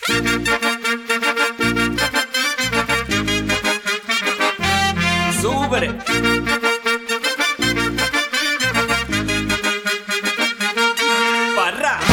super பர்றா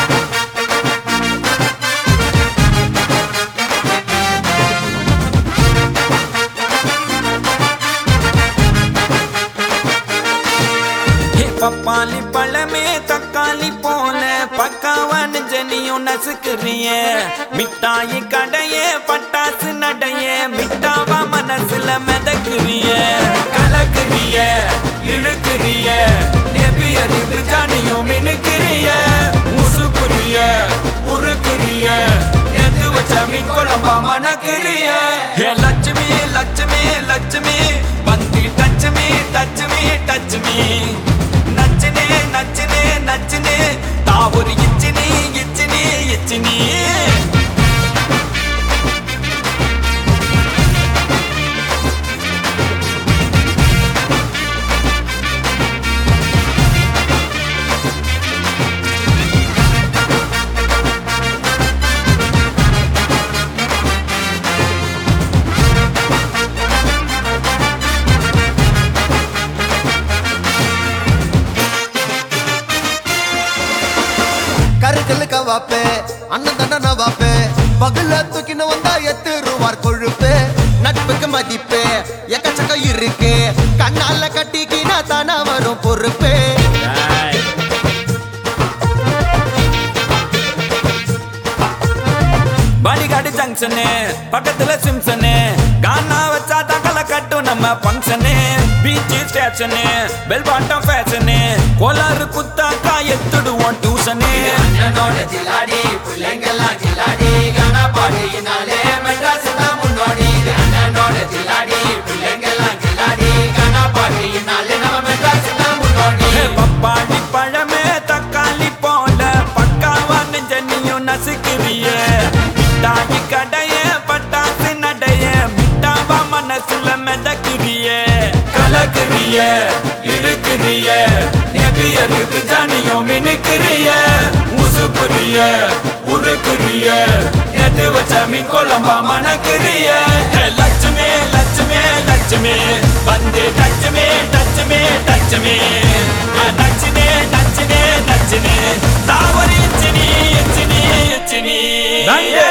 ஹே பப்பாளி பழமே தக்காளி போல பக்காவான ஜனியும் நசுக்குறிய மிட்டாயி கடையே பட்டாசு நடைய மிட்டாவா மனசுல மிதக்குறிய கலக்குறிய இழுக்குறிய நெபிய ஜானியும் மினுக்குறிய முசுக்குறிய உருக்குறிய எது வச்ச மீன் குழம்பா மணக்குறிய ஹே லட்சுமி லட்சுமி லட்சுமி வந்து touch me touch me touch me நச்சுனே நச்சுனே நச்சுனே தாவூர் இச்சினி இச்சினி இச்சினி கருக்கல்லு கவாப்பே அண்ணன் தண்டன வாப்பே பகல்ல தூக்கின வந்தா எத்து ரூபார் கொழுப்பு நட்புக்கு மதிப்பு எக்கச்சக்கம் இருக்கு கண்ணால கட்டிக்கினா தானா வரும் பொறுப்பு பாடிகாடு ஜங்ஷனு பக்கத்துல சிம்சனு கானா வச்சா தகல கட்டும் நம்ம function beach station bell bottom fashion கோலாறு குத்தாக்கா எத்துடுவோம் டியூஷனு அண்ணனோட ஜிலாடி பிள்ளைங்கெல்லாம் ஜிலாடி கனா பாடியினாலே மெட்ராஸ் தான் முன்னோடி இது அண்ணனோட ஜிலாடி பிள்ளைங்கெல்லாம் ஜிலாடி கனா பாடியினாலே நம்ம மெட்ராஸ் தான் முன்னோடி ஹே, பப்பாளி பழமே தக்காளி போல பக்காவா நெஞ்சனியும் நசுக்கிறிய மிட்டாயி கடைய பட்டாசு நடைய மிட்டாவா மனசுல மிதக்கிறிய கலக்குறிய இழுக்கிறிய நெபியருக்கு ஜானியும் மினுக்கிறிய உசுப்புறிய உருக்குறிய எது வச்ச மீன் குழம்பா மணக்குறிய ஹே, லட்சுமி லட்சுமி லட்சுமி வந்து டச்சுமே டச்சுமே டச்சுமே நச்சுனே நச்சுனே நச்சுனே தாவரி இச்சினி இச்சினி இச்சினி